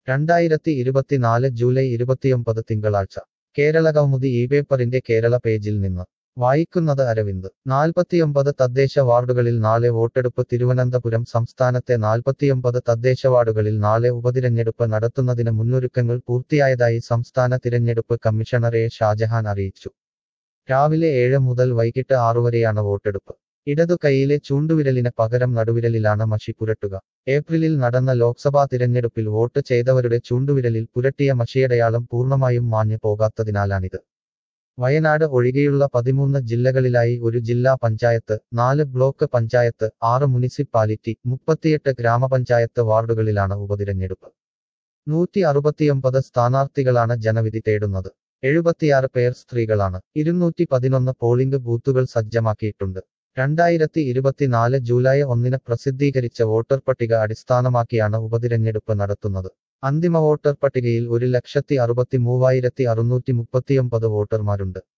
രണ്ടായിരത്തി ഇരുപത്തിനാല് ജൂലൈ ഇരുപത്തിയൊമ്പത് തിങ്കളാഴ്ച കേരള കൗമുദി ഈ പേപ്പറിന്റെ കേരള പേജിൽ നിന്ന് വായിക്കുന്നത് അരവിന്ദ് നാൽപ്പത്തിയൊമ്പത് തദ്ദേശ വാർഡുകളിൽ നാളെ വോട്ടെടുപ്പ് തിരുവനന്തപുരം സംസ്ഥാനത്തെ നാൽപ്പത്തിയൊമ്പത് തദ്ദേശ വാർഡുകളിൽ നാളെ ഉപതിരഞ്ഞെടുപ്പ് നടത്തുന്നതിന് മുന്നൊരുക്കങ്ങൾ പൂർത്തിയായതായി സംസ്ഥാന തിരഞ്ഞെടുപ്പ് കമ്മീഷണർ എ ഷാജഹാൻ അറിയിച്ചു രാവിലെ ഏഴ് മുതൽ വൈകിട്ട് ആറുവരെയാണ് വോട്ടെടുപ്പ് ഇടതു കൈയിലെ ചൂണ്ടുവിരലിന് പകരം നടുവിരലിലാണ് മഷി പുരട്ടുക ഏപ്രിലിൽ നടന്ന ലോക്സഭാ തിരഞ്ഞെടുപ്പിൽ വോട്ട് ചെയ്തവരുടെ ചൂണ്ടുവിരലിൽ പുരട്ടിയ മഷിയടയാളം പൂർണ്ണമായും മാഞ്ഞു പോകാത്തതിനാലാണിത് വയനാട് ഒഴികെയുള്ള പതിമൂന്ന് ജില്ലകളിലായി ഒരു ജില്ലാ പഞ്ചായത്ത് നാല് ബ്ലോക്ക് പഞ്ചായത്ത് ആറ് മുനിസിപ്പാലിറ്റി മുപ്പത്തിയെട്ട് ഗ്രാമപഞ്ചായത്ത് വാർഡുകളിലാണ് ഉപതിരഞ്ഞെടുപ്പ് നൂറ്റി അറുപത്തിയൊമ്പത് സ്ഥാനാർത്ഥികളാണ് ജനവിധി തേടുന്നത് എഴുപത്തിയാറ് പേർ സ്ത്രീകളാണ് ഇരുന്നൂറ്റി പതിനൊന്ന് പോളിംഗ് ബൂത്തുകൾ സജ്ജമാക്കിയിട്ടുണ്ട് രണ്ടായിരത്തി ഇരുപത്തിനാല് ജൂലൈ ഒന്നിന് പ്രസിദ്ധീകരിച്ച വോട്ടർ പട്ടിക അടിസ്ഥാനമാക്കിയാണ് ഉപതിരഞ്ഞെടുപ്പ് നടത്തുന്നത് അന്തിമ വോട്ടർ പട്ടികയിൽ ഒരു ലക്ഷത്തി അറുപത്തി മൂവായിരത്തി അറുന്നൂറ്റി മുപ്പത്തിയൊമ്പത് വോട്ടർമാരുണ്ട്